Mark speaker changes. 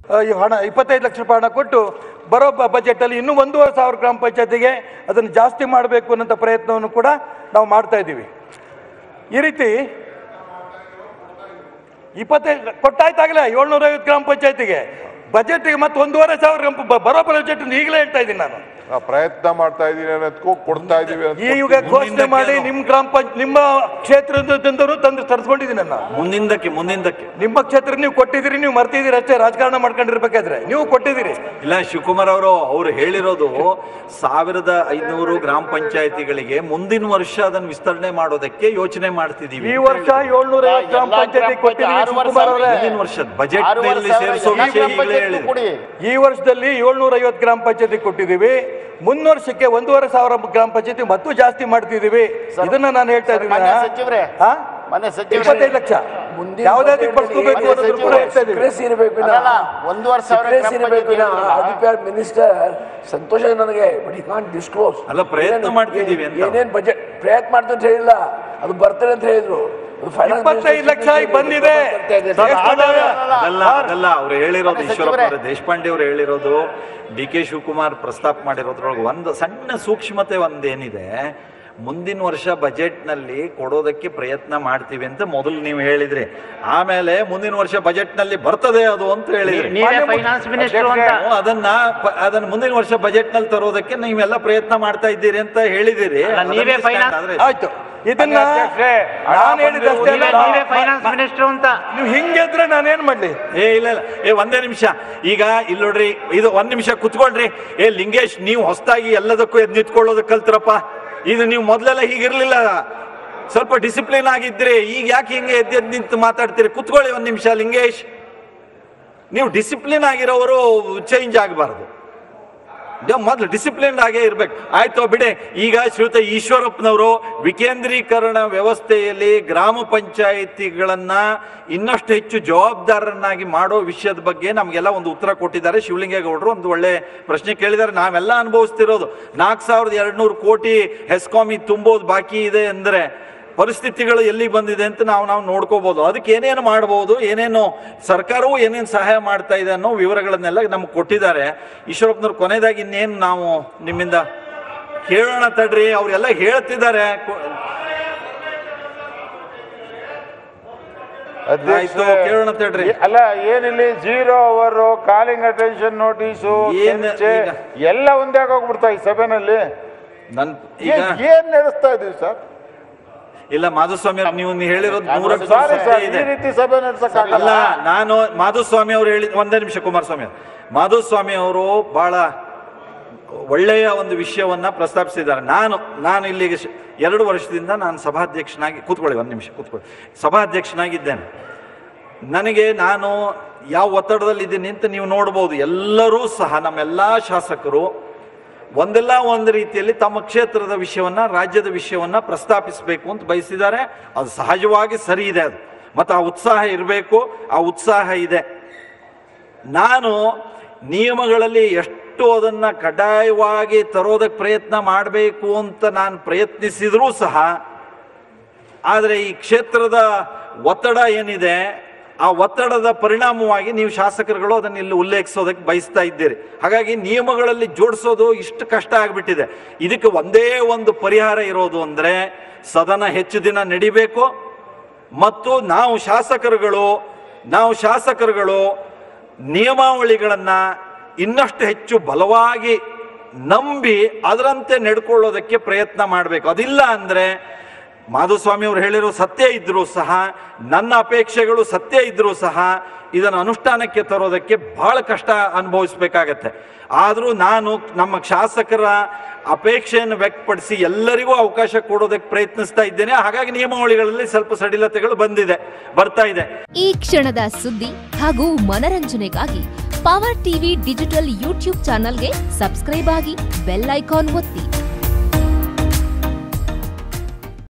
Speaker 1: ಆ, ಈ ಹಣ ಇಪ್ಪತ್ತೈದು ಲಕ್ಷ ರೂಪಾಯಿ ಹಣ ಕೊಟ್ಟು ಬರೋ ಬ- ಬಜೆಟಲ್ಲಿ ಇನ್ನೂ ಒಂದೂವರೆ ಸಾವಿರ ಗ್ರಾಮ ಪಂಚಾಯತಿಗೆ ಅದನ್ನು ಜಾಸ್ತಿ ಮಾಡಬೇಕು ಅನ್ನೋಂಥ ಪ್ರಯತ್ನವನ್ನು ಕೂಡ ನಾವು ಮಾಡ್ತಾ ಇದ್ದೀವಿ ಈ ರೀತಿ ಇಪ್ಪತ್ತೈದು ಕೊಟ್ಟಾಯ್ತಾಗಲೇ ಏಳ್ನೂರ ಐವತ್ತು ಗ್ರಾಮ ಪಂಚಾಯತಿಗೆ ಬಜೆಟ್ಗೆ ಮತ್ತೆ ಒಂದೂವರೆ ಸಾವಿರ ಗ್ರಾಮ ಬ- ಬರೋ ಬಜೆಟ್ ಈಗಲೇ ಹೇಳ್ತಾ ಇದ್ದೀನಿ ನಾನು
Speaker 2: ನಾವು ಪ್ರಯತ್ನ ಮಾಡ್ತಾ ಇದೀವಿ ಅನ್ನೋದಕ್ಕೂ ಕೊಡ್ತಾ ಇದೀವಿ ಅಂತ
Speaker 1: ಈಗ ಘೋಷಣೆ ಮಾಡಿ ನಿಮ್ಮ ಗ್ರಾಮ ಪಂಚ ನಿಮ್ಮ ಕ್ಷೇತ್ರದಿಂದಲೂ ತಂದು ತರಿಸ್ಕೊಂಡಿದ್ದೀನಿ ನಾನು
Speaker 3: ಮುಂದಿಂದಕ್ಕೆ ಮುಂದಿಂದಕ್ಕೆ
Speaker 1: ನಿಮ್ಮ ಕ್ಷೇತ್ರ ನೀವು ಕೊಟ್ಟಿದ್ದೀರಿ ನೀವು ಮರ್ತಿದ್ದೀರಿ ಅಷ್ಟೇ ರಾಜಕಾರಣ ಮಾಡ್ಕೊಂಡಿರ್ಬೇಕಾದ್ರೆ ನೀವು ಕೊಟ್ಟಿದ್ದೀರಿ
Speaker 3: ಇಲ್ಲ ಶಿವಕುಮಾರ್ ಅವರು ಅವ್ರು ಹೇಳಿರೋದು ಸಾವಿರದ ಐನೂರು ಗ್ರಾಮ ಪಂಚಾಯತಿಗಳಿಗೆ ಮುಂದಿನ ವರ್ಷ ಅದನ್ನು ವಿಸ್ತರಣೆ ಮಾಡೋದಕ್ಕೆ ಯೋಚನೆ ಮಾಡ್ತಿದೀವಿ
Speaker 1: ಈ ವರ್ಷ ಏಳ್ನೂರ ಐವತ್ತು ಗ್ರಾಮ ಪಂಚಾಯತಿ ಕೊಟ್ಟಿದ್ದೀವಿ
Speaker 4: ಆರು ವರ್ಷ
Speaker 1: ಶಿವಕುಮಾರ್ ಅವರೇ
Speaker 3: ಮುಂದಿನ ವರ್ಷದ ಬಜೆಟ್
Speaker 4: ಆರೂವರೆ
Speaker 3: ನಲ್ಲಿ
Speaker 4: ಸಾವಿರ
Speaker 3: ಸೇರಿಸೋ
Speaker 4: ಎಲ್ಲ
Speaker 3: ವಿಷಯ
Speaker 4: ಗ್ರಾಮ
Speaker 3: ಈಗಲೇ
Speaker 4: ಪಂಚಾಯತ್ಗೂ
Speaker 3: ಹೇಳಿದೆ
Speaker 4: ಕೊಡಿ
Speaker 1: ಈ ವರ್ಷದಲ್ಲಿ ಏಳ್ನೂರ ಐವತ್ತು ಗ್ರಾಮ ಪಂಚಾಯತಿ ಕೊಟ್ಟಿದ್ದೀವಿ ಮುಂದಿನ ವರ್ಷಕ್ಕೆ ಒಂದೂವರೆ ಸಾವಿರ ಗ್ರಾಮ ಪಂಚಾಯತಿ ಮತ್ತು ಜಾಸ್ತಿ ಮಾಡ್ತಿದ್ದೀವಿ ಇದನ್ನ ನಾನು ಹೇಳ್ತಾ
Speaker 4: ಸರ್, ಮಾನ್ಯ ಸಚಿವರೇ,
Speaker 1: ಹಾ
Speaker 4: ಮನೆ ಸಚಿವರೇ
Speaker 1: ಇಪ್ಪತ್ತೈದು ಲಕ್ಷ
Speaker 5: ಮುಂದಿನ
Speaker 1: ಯಾವ್ದಾದ್ರು ಪಡ್ಸ್ಕೋಬೇಕು
Speaker 4: ಬಜೆಟ್
Speaker 1: ಅನ್ನೋದ್ರ ಕೂಡ ಹೇಳ್ತಾ ಇದ್ದೀವಿ
Speaker 5: ಸೀಕ್ರೆಸಿ ಇರಬೇಕು
Speaker 4: ಅಲ್ಲಲ್ಲ, ಒಂದೂವರೆ ಸಾವಿರ
Speaker 5: ಸೀಕ್ರೆಸಿ
Speaker 4: ಗ್ರಾಮ
Speaker 5: ಇರಬೇಕು
Speaker 4: ಪಂಚಾಯತಿ
Speaker 5: ಅಧಿಕಾರ ಮಿನಿಸ್ಟರ್ ಸಂತೋಷ ನನಗೆ ಬಟ್ ಈ ನಾಟ್ ಡಿಸ್ಕ್ಲೋಸ್
Speaker 3: ಅಲ್ಲ, ಪ್ರಯತ್ನ ಮಾಡ್ತಿದ್ದೀವಿ ಅಂತ.
Speaker 5: ಏನೇನ್ ಬಜೆಟ್ ಪ್ರಯತ್ನ ಮಾಡ್ತಾರೆ ಅಂತ ಹೇಳಿಲ್ಲ ಅದು ಬರ್ತದೆ ಅಂತ ಹೇಳಿದ್ರು ಅದು finance
Speaker 1: ಇಪ್ಪತ್ತೈದು
Speaker 5: minister
Speaker 1: ಲಕ್ಷ ಈಗ ಬಂದಿದೆ
Speaker 5: ಬರ್ತಾ ಇದೆ.
Speaker 1: ಸರ್, ಆದಾಯ
Speaker 3: ಅದಲ್ಲ ಅದಲ್ಲ ಅವ್ರು ಹೇಳಿರೋದು
Speaker 4: ಮಾನ್ಯ
Speaker 3: ಈಶ್ವರಪ್ಪ
Speaker 4: ಸಚಿವರೇ.
Speaker 3: ಅವರೇ, ದೇಶಪಾಂಡೆ ಅವರು ಹೇಳಿರೋದು ಡಿ ಕೆ ಶಿವಕುಮಾರ್ ಪ್ರಸ್ತಾಪ ಮಾಡಿರೋದ್ರೊಳಗೆ ಒಂದು ಸಣ್ಣ ಸೂಕ್ಷ್ಮತೆ ಒಂದೇನಿದೆ ಮುಂದಿನ ವರ್ಷ ಬಜೆಟ್ ನಲ್ಲಿ ಕೊಡೋದಕ್ಕೆ ಪ್ರಯತ್ನ ಮಾಡ್ತೀವಿ ಅಂತ ಮೊದಲು ನೀವು ಹೇಳಿದ್ರಿ ಆಮೇಲೆ ಮುಂದಿನ ವರ್ಷ ಬಜೆಟ್ ನಲ್ಲಿ ಬರ್ತದೆ ಅದು ಅಂತ ಹೇಳಿದ್ರಿ
Speaker 6: ನೀವೇ ಫೈನಾನ್ಸ್ ಮಿನಿಸ್ಟರ್ ಅಂತ
Speaker 3: ನೀವು ಅದನ್ನ ಪ- ಅದನ್ನ ಮುಂದಿನ ವರ್ಷ ಬಜೆಟ್ ನಲ್ಲಿ ತರೋದಕ್ಕೆ ನೀವೆಲ್ಲ ಪ್ರಯತ್ನ ಮಾಡ್ತಾ ಇದ್ದೀರಿ ಅಂತ ಹೇಳಿದಿರಿ
Speaker 6: ಅಲ್ಲ, ನೀವೇ finance-
Speaker 3: ಆದ್ರೆ
Speaker 1: ಆಯ್ತು ಇದನ್ನ
Speaker 2: ಅಧ್ಯಕ್ಷರೇ, ಹಣ
Speaker 1: ನಾನು ಹೇಳಿದಷ್ಟೇ
Speaker 6: ನೀವೇ
Speaker 1: ಅಲ್ಲ.
Speaker 6: ನೀವೇ ಫೈನಾನ್ಸ್ ಮಿನಿಸ್ಟರ್ ಅಂತ
Speaker 1: ನೀವು ಹಿಂಗಿದ್ರೆ ನಾನೇನ್ ಮಾಡ್ಲಿ
Speaker 3: ಏ ಇಲ್ಲ ಇಲ್ಲ ಏ ಒಂದೇ ನಿಮಿಷ ಈಗ ಇಲ್ಲಿ ನೋಡ್ರಿ ಇದು ಒಂದ್ ನಿಮಿಷ ಕುತ್ಕೊಳ್ರಿ ಏ ಲಿಂಗೇಶ್ ನೀವು ಹೊಸದಾಗಿ ಎಲ್ಲದಕ್ಕೂ ಎದ್ದು ನಿಂತ್ಕೊಳ್ಳೋದಕ್ಕೆ ಕಲ್ತ್ರಪ್ಪ ಇದು ನೀವು ಮೊದಲೆಲ್ಲ ಹೀಗಿರ್ಲಿಲ್ಲ ಸ್ವಲ್ಪ ಡಿಸಿಪ್ಲಿನ್ ಆಗಿದ್ರಿ ಈಗ ಯಾಕೆ ಹಿಂಗೆ ಎದ್ದು ಎದ್ದು ನಿಂತು ಮಾತಾಡ್ತೀರಿ ಕುತ್ಕೊಳ್ಳಿ ಒಂದ್ ನಿಮಿಷ ಲಿಂಗೇಶ್ ನೀವು ಡಿಸಿಪ್ಲಿನ್ ಆಗಿರೋರು ಚೇಂಜ್ ಆಗಬಾರ್ದು ಮೊದಲು ಡಿಸಿಪ್ಲಿನ್ ಆಗೇ ಇರ್ಬೇಕು ಆಯ್ತು ಬಿಡಿ ಈಗ ಶ್ರೀಯುತ ಈಶ್ವರಪ್ಪನವರು ವಿಕೇಂದ್ರೀಕರಣ ವ್ಯವಸ್ಥೆಯಲ್ಲಿ ಗ್ರಾಮ ಪಂಚಾಯಿತಿಗಳನ್ನ ಇನ್ನಷ್ಟು ಹೆಚ್ಚು ಜವಾಬ್ದಾರರನ್ನಾಗಿ ಮಾಡೋ ವಿಷಯದ ಬಗ್ಗೆ ನಮಗೆಲ್ಲ ಒಂದು ಉತ್ತರ ಕೊಟ್ಟಿದ್ದಾರೆ ಶಿವಲಿಂಗೇಗೌಡರು ಒಂದು ಒಳ್ಳೆ ಪ್ರಶ್ನೆ ಕೇಳಿದ್ದಾರೆ ನಾವೆಲ್ಲ ಅನುಭವಿಸ್ತಿರೋದು ನಾಲ್ಕು ಸಾವಿರದ ಎರಡ್ನೂರು ಕೋಟಿ ಹೆಸ್ಕಾಮಿ ತುಂಬೋದು ಬಾಕಿ ಇದೆ ಅಂದ್ರೆ ಪರಿಸ್ಥಿತಿಗಳು ಎಲ್ಲಿ ಬಂದಿದೆ ಅಂತ ನಾವು ನಾವು ನೋಡ್ಕೋಬಹುದು ಅದಕ್ಕೆ ಏನೇನು ಮಾಡಬಹುದು ಏನೇನು ಸರ್ಕಾರವು ಏನೇನು ಸಹಾಯ ಮಾಡ್ತಾ ಇದೆ ಅನ್ನೋ ವಿವರಗಳನ್ನೆಲ್ಲ ನಮ್ಗೆ ಕೊಟ್ಟಿದ್ದಾರೆ ಈಶ್ವರಪ್ಪನವ್ರು ಕೊನೆಯದಾಗಿ ಇನ್ನೇನು ನಾವು ನಿಮ್ಮಿಂದ ಕೇಳೋಣ ತಡ್ರಿ ಅವರೆಲ್ಲ ಹೇಳ್ತಿದ್ದಾರೆ ಕೊ- ಆಯ್ತು
Speaker 2: ಅಧ್ಯಕ್ಷರೇ,
Speaker 3: ಕೇಳೋಣ ತಡ್ರಿ
Speaker 2: ಅಲ್ಲ ಏನಿಲ್ಲಿ zero hour calling attention notice
Speaker 3: ಏನ್ ಈಗ?
Speaker 2: ಎಲ್ಲ ಒಂದೇ ಹೋಗ್ಬಿಡ್ತಾ ಈ ಸಭೆನಲ್ಲಿ
Speaker 3: ನನ್ ಈಗ
Speaker 2: ಏನ್- ಏನ್ ನಡೆಸ್ತಾ ಇದೀವಿ ಸರ್
Speaker 3: ಇಲ್ಲ ಮಾಧುಸ್ವಾಮಿ ಅವ್ರು ನೀವು ನೀವು ಹೇಳಿರೋದು ನೂರಕ್ಕೆ ನೂರು
Speaker 2: ಸಾರಿ
Speaker 3: ಸತ್ಯ
Speaker 2: ಸರ್
Speaker 3: ಇದೆ
Speaker 2: ಈ ರೀತಿ ಸಭೆ ನಡ್ಸಕ್
Speaker 3: ಅಲ್ಲ ನಾನು ಮಾಧುಸ್ವಾಮಿ ಅವರು ಹೇಳಿದ ಒಂದೇ ನಿಮಿಷ ಕುಮಾರಸ್ವಾಮಿ ಅವ್ರು. ಮಾಧುಸ್ವಾಮಿ ಅವರು ಬಹಳ ಒಳ್ಳೆಯ ಒಂದು ವಿಷಯವನ್ನ ಪ್ರಸ್ತಾಪಿಸಿದ್ದಾರೆ ನಾನು ನಾನು ಇಲ್ಲಿಗೆ ಶ- ಎರಡು ವರ್ಷದಿಂದ ನಾನು ಸಭಾಧ್ಯಕ್ಷನಾಗಿ ಕೂತ್ಕೊಳ್ಳಿ ಒಂದು ನಿಮಿಷ ಕೂತ್ಕೊಳ್ಳಿ ಸಭಾಧ್ಯಕ್ಷನಾಗಿದ್ದೇನೆ ನನಗೆ ನಾನು ಯಾವ ಒತ್ತಡದಲ್ಲಿ ಇದ್ದೀನಿ ಅಂತ ನೀವು ನೋಡ್ಬೋದು ಎಲ್ಲರೂ ಸಹ ನಮ್ಮೆಲ್ಲ ಶಾಸಕರು ಒಂದಲ್ಲ ಒಂದು ರೀತಿಯಲ್ಲಿ ತಮ್ಮ ಕ್ಷೇತ್ರದ ವಿಷಯವನ್ನ ರಾಜ್ಯದ ವಿಷಯವನ್ನ ಪ್ರಸ್ತಾಪಿಸಬೇಕು ಅಂತ ಬಯಸಿದ್ದಾರೆ ಅದು ಸಹಜವಾಗಿ ಸರಿ ಇದೆ ಅದು ಮತ್ತು ಆ ಉತ್ಸಾಹ ಇರಬೇಕು ಆ ಉತ್ಸಾಹ ಇದೆ ನಾನು ನಿಯಮಗಳಲ್ಲಿ ಎಷ್ಟು ಅದನ್ನ ಕಡ್ಡಾಯವಾಗಿ ತರೋದಕ್ಕೆ ಪ್ರಯತ್ನ ಮಾಡಬೇಕು ಅಂತ ನಾನು ಪ್ರಯತ್ನಿಸಿದರೂ ಸಹ ಆದರೆ ಈ ಕ್ಷೇತ್ರದ ಒತ್ತಡ ಏನಿದೆ ಆ ಒತ್ತಡದ ಪರಿಣಾಮವಾಗಿ ನೀವು ಶಾಸಕರುಗಳು ಅದನ್ನು ಇಲ್ಲಿ ಉಲ್ಲೇಖಿಸೋದಕ್ಕೆ ಬಯಸ್ತಾ ಇದ್ದೀರಿ ಹಾಗಾಗಿ ನಿಯಮಗಳಲ್ಲಿ ಜೋಡಿಸೋದು ಇಷ್ಟು ಕಷ್ಟ ಆಗಿಬಿಟ್ಟಿದೆ ಇದಕ್ಕೆ ಒಂದೇ ಒಂದು ಪರಿಹಾರ ಇರೋದು ಅಂದರೆ ಸದನ ಹೆಚ್ಚು ದಿನ ನಡಿಬೇಕು ಮತ್ತು ನಾವು ಶಾಸಕರುಗಳು ನಾವು ಶಾಸಕರುಗಳು ನಿಯಮಾವಳಿಗಳನ್ನ ಇನ್ನಷ್ಟು ಹೆಚ್ಚು ಬಲವಾಗಿ ನಂಬಿ ಅದರಂತೆ ನಡ್ಕೊಳ್ಳೋದಕ್ಕೆ ಪ್ರಯತ್ನ ಮಾಡಬೇಕು ಅದಿಲ್ಲ ಅಂದ್ರೆ ಮಾಧುಸ್ವಾಮಿ ಅವರು ಹೇಳಿರೋ ಸತ್ಯ ಇದ್ರೂ ಸಹ ನನ್ನ ಅಪೇಕ್ಷೆಗಳು ಸತ್ಯ ಇದ್ರೂ ಸಹ ಇದನ್ನು ಅನುಷ್ಠಾನಕ್ಕೆ ತರೋದಕ್ಕೆ ಬಹಳ ಕಷ್ಟ ಅನುಭವಿಸ್ಬೇಕಾಗತ್ತೆ ಆದರೂ ನಾನು ನಮ್ಮ ಶಾಸಕರ ಅಪೇಕ್ಷೆಯನ್ನು ವ್ಯಕ್ತಪಡಿಸಿ ಎಲ್ಲರಿಗೂ ಅವಕಾಶ ಕೊಡೋದಕ್ಕೆ ಪ್ರಯತ್ನಿಸ್ತಾ ಇದ್ದೇನೆ ಹಾಗಾಗಿ ನಿಯಮಾವಳಿಗಳಲ್ಲಿ ಸ್ವಲ್ಪ ಸಡಿಲತೆಗಳು ಬಂದಿದೆ ಬರ್ತಾ ಇದೆ
Speaker 7: ಈ ಕ್ಷಣದ ಸುದ್ದಿ ಹಾಗೂ ಮನರಂಜನೆಗಾಗಿ ಪವರ್ ಟಿವಿ ಡಿಜಿಟಲ್ ಯೂಟ್ಯೂಬ್ ಚಾನಲ್ಗೆ ಸಬ್ಸ್ಕ್ರೈಬ್ ಆಗಿ ಬೆಲ್ ಐಕಾನ್ ಒತ್ತಿ